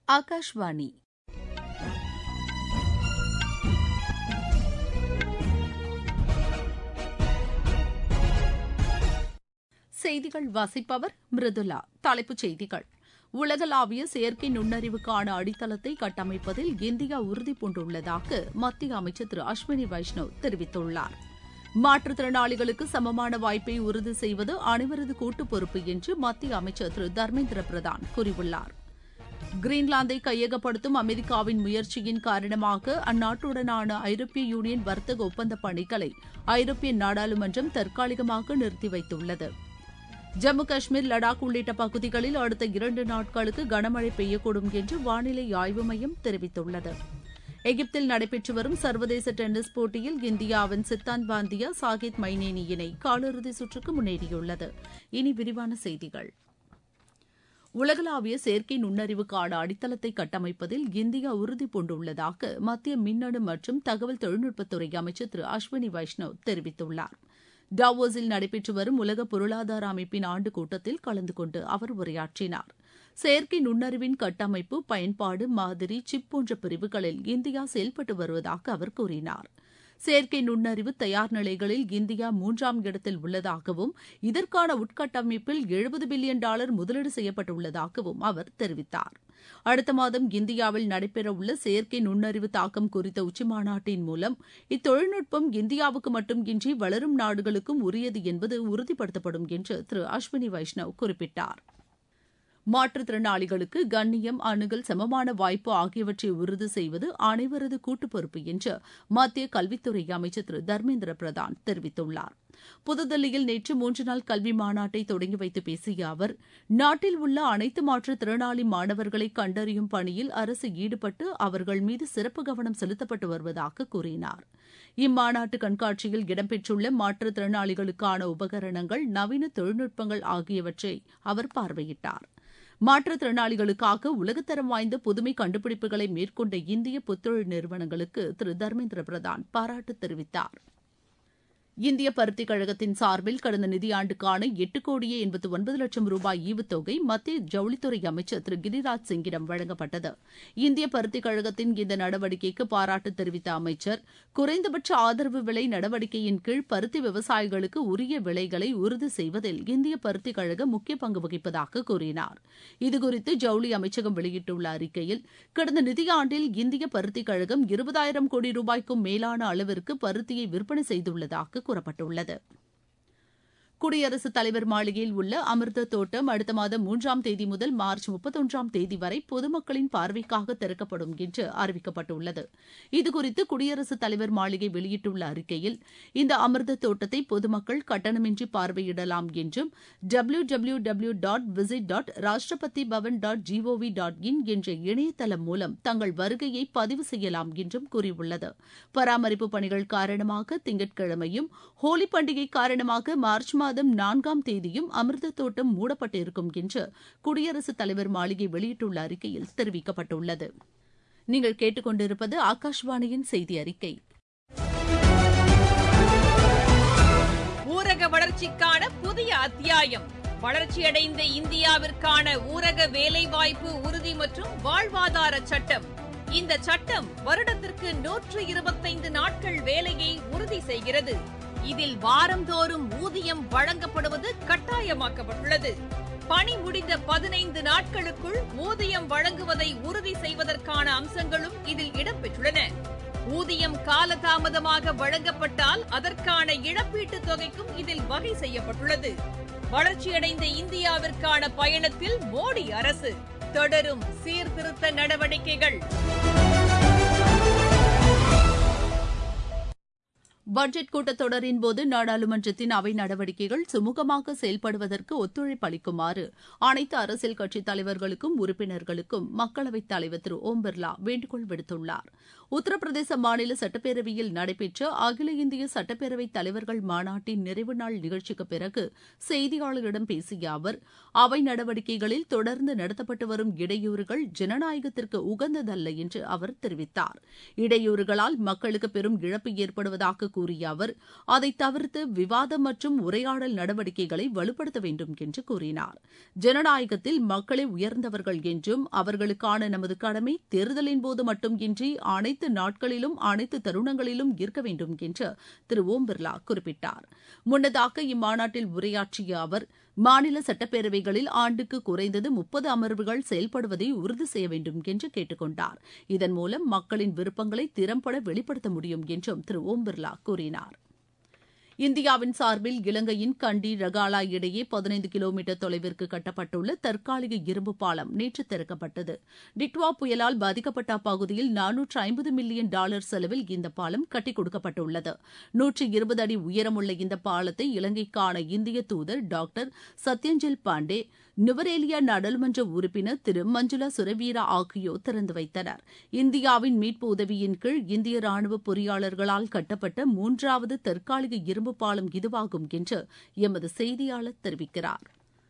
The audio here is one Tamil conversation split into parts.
ஆகாஷ்வாணி செய்திகள் வாசிப்பவர் மிருதுலா தலைப்புச் செய்திகள் உலகளாவிய செயற்கை நுண்ணறிவுக்கான அடித்தளத்தை கட்டமைப்பதில் இந்தியா உறுதிபூண்டுள்ளதாக மத்திய அமைச்சர் திரு அஸ்வினி வைஷ்ணவ் தெரிவித்துள்ளார் மாற்றுத்திறனாளிகளுக்கு சமமான வாய்ப்பை உறுதி செய்வது அனைவரது கூட்டு பொறுப்பு என்று மத்திய அமைச்சர் திரு தர்மேந்திர பிரதான் கூறியுள்ளார் கிரீன்லாந்தை கையகப்படுத்தும் அமெரிக்காவின் முயற்சியின் காரணமாக அந்நாட்டுடனான ஐரோப்பிய யூனியன் வர்த்தக ஒப்பந்த பணிகளை ஐரோப்பிய நாடாளுமன்றம் தற்காலிகமாக நிறுத்தி வைத்துள்ளது ஜம்மு காஷ்மீர் லடாக் உள்ளிட்ட பகுதிகளில் அடுத்த இரண்டு நாட்களுக்கு கனமழை பெய்யக்கூடும் என்று வானிலை ஆய்வு மையம் தெரிவித்துள்ளது எகிப்தில் நடைபெற்று வரும் சர்வதேச டென்னிஸ் போட்டியில் இந்தியாவின் சித்தாந்த் பாந்தியா சாகித் மைனேனி இணை காலிறுதி சுற்றுக்கு முன்னேறியுள்ளது இனி விரிவான செய்திகள் உலகளாவிய செயற்கை நுண்ணறிவுக்கான அடித்தளத்தை கட்டமைப்பதில் இந்தியா உறுதி பூண்டுள்ளதாக மத்திய மின்னணு மற்றும் தகவல் தொழில்நுட்பத்துறை அமைச்சர் திரு அஸ்வினி வைஷ்ணவ் தெரிவித்துள்ளார் டாவோஸில் நடைபெற்று வரும் உலக பொருளாதார அமைப்பின் ஆண்டு கூட்டத்தில் கலந்து கொண்டு அவர் உரையாற்றினார் செயற்கை நுண்ணறிவின் கட்டமைப்பு பயன்பாடு மாதிரி சிப் போன்ற பிரிவுகளில் இந்தியா செயல்பட்டு வருவதாக அவர் கூறினார் செயற்கை நுண்ணறிவு தயார் நிலைகளில் இந்தியா மூன்றாம் இடத்தில் உள்ளதாகவும் இதற்கான உட்கட்டமைப்பில் எழுபது பில்லியன் டாலர் முதலீடு செய்யப்பட்டுள்ளதாகவும் அவர் தெரிவித்தார் அடுத்த மாதம் இந்தியாவில் நடைபெறவுள்ள செயற்கை நுண்ணறிவு தாக்கம் குறித்த உச்சிமாநாட்டின் மூலம் இத்தொழில்நுட்பம் இந்தியாவுக்கு மட்டுமின்றி வளரும் நாடுகளுக்கும் உரியது என்பது உறுதிப்படுத்தப்படும் என்று திரு அஸ்வினி வைஷ்ணவ் குறிப்பிட்டார் மாற்றுத்திறனாளிகளுக்கு கண்ணியம் அணுகல் சமமான வாய்ப்பு ஆகியவற்றை உறுதி செய்வது அனைவரது கூட்டு பொறுப்பு என்று மத்திய கல்வித்துறை அமைச்சர் திரு தர்மேந்திர பிரதான் தெரிவித்துள்ளார் புதுதில்லியில் நேற்று மூன்று நாள் கல்வி மாநாட்டை தொடங்கி வைத்து பேசிய அவர் நாட்டில் உள்ள அனைத்து மாற்றுத்திறனாளி மாணவர்களை கண்டறியும் பணியில் அரசு ஈடுபட்டு அவர்கள் மீது சிறப்பு கவனம் செலுத்தப்பட்டு வருவதாக கூறினார் இம்மாநாட்டு கண்காட்சியில் இடம்பெற்றுள்ள மாற்றுத்திறனாளிகளுக்கான உபகரணங்கள் நவீன தொழில்நுட்பங்கள் ஆகியவற்றை அவர் பார்வையிட்டார் மாற்றுத்திறனாளிகளுக்காக உலகத்தரம் வாய்ந்த புதுமை கண்டுபிடிப்புகளை மேற்கொண்ட இந்திய புத்தொழில் நிறுவனங்களுக்கு திரு தர்மேந்திர பிரதான் பாராட்டு தெரிவித்தார் இந்திய பருத்திக் கழகத்தின் சார்பில் கடந்த நிதியாண்டுக்கான எட்டு கோடியே எண்பத்து ஒன்பது லட்சம் ரூபாய் ஈவுத்தொகை மத்திய ஜவுளித்துறை அமைச்சர் திரு கிரிராஜ் சிங்கிடம் வழங்கப்பட்டது இந்திய பருத்திக் கழகத்தின் இந்த நடவடிக்கைக்கு பாராட்டு தெரிவித்த அமைச்சர் குறைந்தபட்ச ஆதரவு விலை நடவடிக்கையின் கீழ் பருத்தி விவசாயிகளுக்கு உரிய விலைகளை உறுதி செய்வதில் இந்திய பருத்திக் கழகம் முக்கிய பங்கு வகிப்பதாக கூறினார் இதுகுறித்து ஜவுளி அமைச்சகம் வெளியிட்டுள்ள அறிக்கையில் கடந்த நிதியாண்டில் இந்திய பருத்திக் கழகம் இருபதாயிரம் கோடி ரூபாய்க்கும் மேலான அளவிற்கு பருத்தியை விற்பனை செய்துள்ளதாக கூறப்பட்டுள்ளது குடியரசுத் தலைவர் மாளிகையில் உள்ள அமிர்த தோட்டம் அடுத்த மாதம் மூன்றாம் தேதி முதல் மார்ச் முப்பத்தொன்றாம் தேதி வரை பொதுமக்களின் பார்வைக்காக திறக்கப்படும் என்று அறிவிக்கப்பட்டுள்ளது இதுகுறித்து குடியரசுத் தலைவர் மாளிகை வெளியிட்டுள்ள அறிக்கையில் இந்த அமிர்த தோட்டத்தை பொதுமக்கள் கட்டணமின்றி பார்வையிடலாம் என்றும் W W W dot visit dot Rashtrapati Bhavan dot G O V dot in என்ற இணையதளம் மூலம் தங்கள் வருகையை பதிவு செய்யலாம் என்றும் கூறியுள்ளது பராமரிப்பு பணிகள் காரணமாக திங்கட்கிழமையும் ஹோலி பண்டிகை காரணமாக மார்ச் மாதம் நான்காம் தேதியும் அமிர்த தோட்டம் மூடப்பட்டிருக்கும் என்று குடியரசுத் தலைவர் மாளிகை வெளியிட்டுள்ள அறிக்கையில் தெரிவிக்கப்பட்டுள்ளது நீங்கள் கேட்டுக்கொண்டிருப்பது ஆகாஷ்வாணியின் செய்தி அறிக்கை ஊரக வளர்ச்சிக்கான புதிய அத்தியாயம் வளர்ச்சியடைந்த இந்தியாவிற்கான ஊரக வேலைவாய்ப்பு உறுதி மற்றும் வாழ்வாதார சட்டம் இந்த சட்டம் வருடத்திற்கு நூற்று இருபத்தைந்து நாட்கள் வேலையை உறுதி செய்கிறது இதில் வாரந்தோறும் ஊதியம் வழங்கப்படுவது கட்டாயமாக்கப்பட்டுள்ளது பணி முடிந்த பதினைந்து நாட்களுக்குள் ஊதியம் வழங்குவதை உறுதி செய்வதற்கான அம்சங்களும் இதில் இடம்பெற்றுள்ளன ஊதியம் காலதாமதமாக வழங்கப்பட்டால் அதற்கான இழப்பீட்டுத் தொகைக்கும் இதில் வகை செய்யப்பட்டுள்ளது வளர்ச்சியடைந்த இந்தியாவிற்கான பயணத்தில் மோடி அரசு தொடரும் சீர்திருத்த நடவடிக்கைகள் பட்ஜெட் கூட்டத்தொடரின் போது நாடாளுமன்றத்தின் அவை நடவடிக்கைகள் சுமூகமாக செயல்படுவதற்கு ஒத்துழைப்பு அளிக்குமாறு அனைத்து அரசியல் கட்சித் தலைவர்களுக்கும் உறுப்பினர்களுக்கும் மக்களவைத் தலைவர் திரு ஓம் பிர்லா வேண்டுகோள் விடுத்துள்ளார் உத்தரப்பிரதேச மாநில சட்டப்பேரவையில் நடைபெற்ற அகில இந்திய சட்டப்பேரவைத் தலைவர்கள் மாநாட்டின் நிறைவு நாள் நிகழ்ச்சிக்கு பிறகு செய்தியாளர்களிடம் பேசிய அவர் அவை நடவடிக்கைகளில் தொடர்ந்து நடத்தப்பட்டு வரும் இடையூறுகள் ஜனநாயகத்திற்கு உகந்ததல்ல என்று அவர் தெரிவித்தார் இடையூறுகளால் மக்களுக்கு பெரும் இழப்பு ஏற்படுவதாக கூறிய அவர் அதை தவிர்த்து விவாதம் மற்றும் உரையாடல் நடவடிக்கைகளை வலுப்படுத்த வேண்டும் என்று கூறினார் ஜனநாயகத்தில் மக்களே உயர்ந்தவர்கள் என்றும் அவர்களுக்கான நமது கடமை தேர்தலின் போது மட்டும் இன்றி அனைத்து நாட்களிலும் அனைத்து தருணங்களிலும் இருக்க வேண்டும் என்று திரு ஓம் பிர்லா குறிப்பிட்டார் முன்னதாக இம்மாநாட்டில் உரையாற்றிய அவர் மாநில சட்டப்பேரவைகளில் ஆண்டுக்கு குறைந்தது முப்பது அமர்வுகள் செயல்படுவதை உறுதி செய்ய வேண்டும் என்று கேட்டுக் கொண்டார் இதன் மூலம் மக்களின் விருப்பங்களை திறம்பட வெளிப்படுத்த முடியும் என்றும் திரு ஓம் பிர்லா கூறினார் இந்தியாவின் சார்பில் இலங்கையின் கண்டி ரகாலா இடையே பதினைந்து கிலோமீட்டர் தொலைவிற்கு கட்டப்பட்டுள்ள தற்காலிக இரும்பு பாலம் நேற்று திறக்கப்பட்டது டிட்வா புயலால் பாதிக்கப்பட்ட அப்பகுதியில் நானூற்று ஐம்பது மில்லியன் டாலர் செலவில் இந்த பாலம் கட்டிக் கொடுக்கப்பட்டுள்ளது நூற்று இருபது அடி உயரமுள்ள இந்த பாலத்தை இலங்கைக்கான இந்திய தூதர் டாக்டர் சத்யஞ்சல் பாண்டே நுவரேலியா நாடாளுமன்ற உறுப்பினர் திரு மஞ்சுளா சுரவீரா ஆகியோர் திறந்து வைத்தனர் இந்தியாவின் மீட்பு உதவியின் கீழ் இந்திய ராணுவ பொறியாளர்களால் கட்டப்பட்ட மூன்றாவது தற்காலிக இரும்பு பாலம் இதுவாகும் என்று எமது செய்தியாளர் தெரிவிக்கிறார்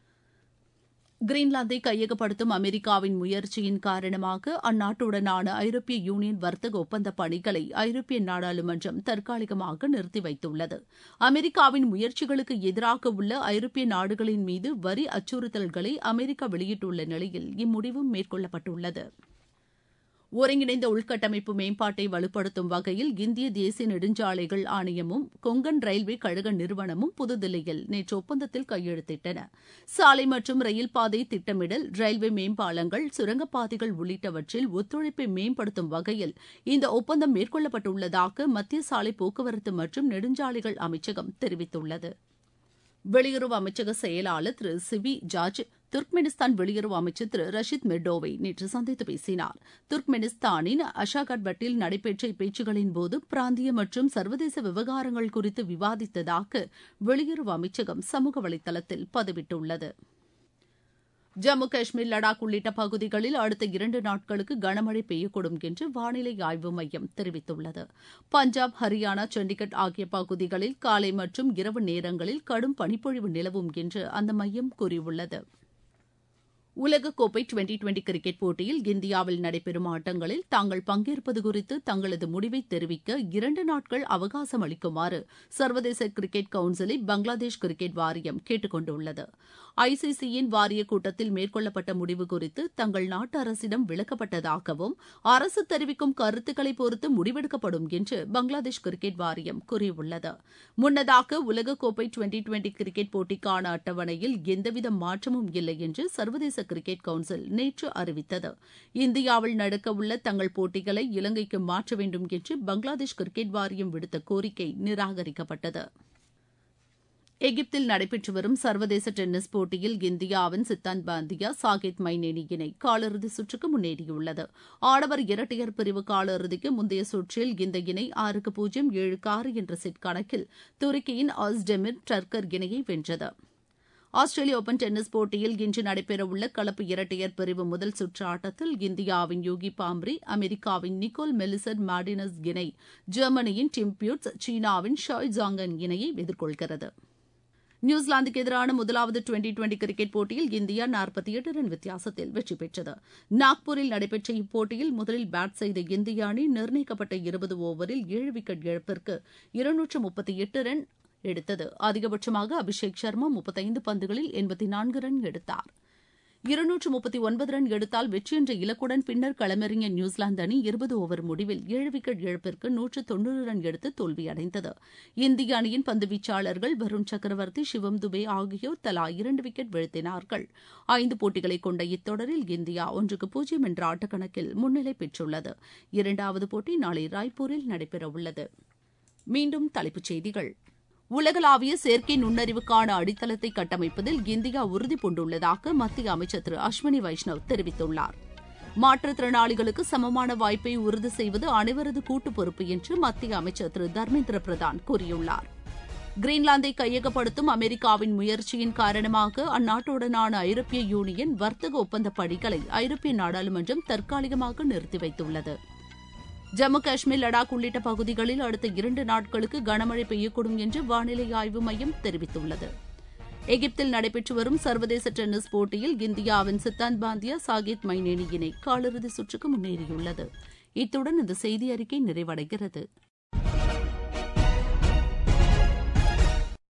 கிரீன்லாந்தை கையகப்படுத்தும் அமெரிக்காவின் முயற்சியின் காரணமாக அந்நாட்டுடனான ஐரோப்பிய யூனியன் வர்த்தக ஒப்பந்த பணிகளை ஐரோப்பிய நாடாளுமன்றம் தற்காலிகமாக நிறுத்தி வைத்துள்ளது அமெரிக்காவின் முயற்சிகளுக்கு எதிராக உள்ள ஐரோப்பிய நாடுகளின் மீது வரி அச்சுறுத்தல்களை அமெரிக்கா வெளியிட்டுள்ள நிலையில் இம்முடிவு மேற்கொள்ளப்பட்டுள்ளது ஒருங்கிணைந்த உள்கட்டமைப்பு மேம்பாட்டை வலுப்படுத்தும் வகையில் இந்திய தேசிய நெடுஞ்சாலைகள் ஆணையமும் கொங்கன் ரயில்வே கழக நிறுவனமும் புதுதில்லியில் நேற்று ஒப்பந்தத்தில் கையெழுத்திட்டன சாலை மற்றும் ரயில் பாதை திட்டமிடல் ரயில்வே மேம்பாலங்கள் சுரங்கப்பாதைகள் உள்ளிட்டவற்றில் ஒத்துழைப்பை மேம்படுத்தும் வகையில் இந்த ஒப்பந்தம் மேற்கொள்ளப்பட்டுள்ளதாக மத்திய சாலை போக்குவரத்து மற்றும் நெடுஞ்சாலைகள் அமைச்சகம் தெரிவித்துள்ளது வெளியுறவு அமைச்சக செயலாளர் திரு சிவி ஜார்ஜ் துர்க்மெனிஸ்தான் வெளியுறவு அமைச்சர் திரு ரஷித் மெர்டோவை நேற்று சந்தித்து பேசினார் துர்க்மெனிஸ்தானின் அஷாகட்பட்டில் நடைபெற்ற இப்பேச்சுகளின் போது பிராந்திய மற்றும் சர்வதேச விவகாரங்கள் குறித்து விவாதித்ததாக வெளியுறவு அமைச்சகம் சமூக வலைதளத்தில் பதிவிட்டுள்ளது ஜம்மு காஷ்மீர் லடாக் உள்ளிட்ட பகுதிகளில் அடுத்த இரண்டு நாட்களுக்கு கனமழை பெய்யக்கூடும் என்று வானிலை ஆய்வு மையம் தெரிவித்துள்ளது பஞ்சாப் ஹரியானா சண்டிகர் ஆகிய பகுதிகளில் காலை மற்றும் இரவு நேரங்களில் கடும் பனிப்பொழிவு நிலவும் என்று அந்த மையம் கூறியுள்ளது உலகக்கோப்பை டுவெண்டி டுவெண்டி கிரிக்கெட் போட்டியில் இந்தியாவில் நடைபெறும் ஆட்டங்களில் தாங்கள் பங்கேற்பது குறித்து தங்களது முடிவை தெரிவிக்க இரண்டு நாட்கள் அவகாசம் அளிக்குமாறு சர்வதேச கிரிக்கெட் கவுன்சிலை பங்களாதேஷ் கிரிக்கெட் வாரியம் கேட்டுக் கொண்டுள்ளது ஐசிசியின் வாரிய கூட்டத்தில் மேற்கொள்ளப்பட்ட முடிவு குறித்து தங்கள் நாட்டு அரசிடம் விளக்கப்பட்டதாகவும் அரசு தெரிவிக்கும் கருத்துக்களை பொறுத்து முடிவெடுக்கப்படும் என்று பங்களாதேஷ் கிரிக்கெட் வாரியம் கூறியுள்ளது முன்னதாக உலகக்கோப்பை டுவெண்டி டுவெண்டி கிரிக்கெட் போட்டிக்கான அட்டவணையில் எந்தவித மாற்றமும் இல்லை என்று சர்வதேச கிரிக்கெட் கவுன்சில் நேற்று அறிவித்தது இந்தியாவில் நடக்கவுள்ள தங்கள் போட்டிகளை இலங்கைக்கு மாற்ற வேண்டும் என்று பங்களாதேஷ் கிரிக்கெட் வாரியம் விடுத்த கோரிக்கை நிராகரிக்கப்பட்டது எகிப்தில் நடைபெற்று வரும் சர்வதேச டென்னிஸ் போட்டியில் இந்தியாவின் சித்தாந்த் பாந்தியா சாகித் மைனேனி இணை காலிறுதி சுற்றுக்கு முன்னேறியுள்ளது ஆடவர் இரட்டையர் பிரிவு காலிறுதிக்கு முந்தைய சுற்றில் இந்த இணை ஆறுக்கு பூஜ்ஜியம் ஏழுக்கு ஆறு என்ற செட் கணக்கில் துருக்கியின் ஆஸ்டெமிர் டர்கர் இணையை வென்றது ஆஸ்திரேலிய ஓபன் டென்னிஸ் போட்டியில் இன்று நடைபெறவுள்ள கலப்பு இரட்டையர் பிரிவு முதல் சுற்று ஆட்டத்தில் இந்தியாவின் யோகி பாம்ரி அமெரிக்காவின் நிக்கோல் மெலிசர் மார்டினஸ் இணை ஜெர்மனியின் டிம் பியூட்ஸ் சீனாவின் ஷாய் ஜாங்கன் இணையை எதிர்கொள்கிறது நியூசிலாந்துக்கு எதிரான முதலாவது டுவெண்டி டுவெண்டி கிரிக்கெட் போட்டியில் இந்தியா நாற்பத்தி எட்டு ரன் வித்தியாசத்தில் வெற்றி பெற்றது நாக்பூரில் நடைபெற்ற இப்போட்டியில் முதலில் பேட் செய்த இந்திய அணி நிர்ணயிக்கப்பட்ட இருபது ஓவரில் ஏழு விக்கெட் இழப்பிற்கு இருநூற்று முப்பத்தி எட்டு ரன் எடுத்தது அதிகபட்சமாக அபிஷேக் சர்மா முப்பத்தைந்து பந்துகளில் எண்பத்தி நான்கு ரன் எடுத்தார் இருநூற்று முப்பத்தி ஒன்பது ரன் எடுத்தால் வெற்றி என்ற இலக்குடன் பின்னர் களமிறங்கிய நியூசிலாந்து அணி இருபது ஓவர் முடிவில் ஏழு விக்கெட் இழப்பிற்கு நூற்று தொன்னூறு ரன் எடுத்து தோல்வியடைந்தது இந்திய அணியின் பந்து வீச்சாளர்கள் வருண் சக்கரவர்த்தி சிவம் துபே ஆகியோர் தலா இரண்டு விக்கெட் வீழ்த்தினார்கள் ஐந்து போட்டிகளை கொண்ட இத்தொடரில் இந்தியா ஒன்றுக்கு பூஜ்ஜியம் என்ற ஆட்டக்கணக்கில் முன்னிலை பெற்றுள்ளது இரண்டாவது போட்டி நாளை ராய்ப்பூரில் நடைபெறவுள்ளது மீண்டும் தலைப்புச் செய்திகள் உலகளாவிய செயற்கை நுண்ணறிவுக்கான அடித்தளத்தை கட்டமைப்பதில் இந்தியா உறுதி பூண்டுள்ளதாக மத்திய அமைச்சர் திரு அஸ்வினி வைஷ்ணவ் தெரிவித்துள்ளார் மாற்றுத்திறனாளிகளுக்கு சமமான வாய்ப்பை உறுதி செய்வது அனைவரது கூட்டு பொறுப்பு என்று மத்திய அமைச்சர் திரு தர்மேந்திர பிரதான் கூறியுள்ளார் கிரீன்லாந்தை கையகப்படுத்தும் அமெரிக்காவின் முயற்சியின் காரணமாக அந்நாட்டுடனான ஐரோப்பிய யூனியன் வர்த்தக ஒப்பந்த பணிகளை ஐரோப்பிய நாடாளுமன்றம் தற்காலிகமாக நிறுத்தி வைத்துள்ளது ஜம்மு காஷ்மீர் லடாக் உள்ளிட்ட பகுதிகளில் அடுத்த இரண்டு நாட்களுக்கு கனமழை பெய்யக்கூடும் என்று வானிலை ஆய்வு மையம் தெரிவித்துள்ளது எகிப்தில் நடைபெற்று வரும் சர்வதேச டென்னிஸ் போட்டியில் இந்தியாவின் சித்தாந்த் பாந்தியா சாகித் மைனேனி இணை காலிறுதி சுற்றுக்கு முன்னேறியுள்ளது இத்துடன் இந்த செய்தி அறிக்கை நிறைவடைகிறது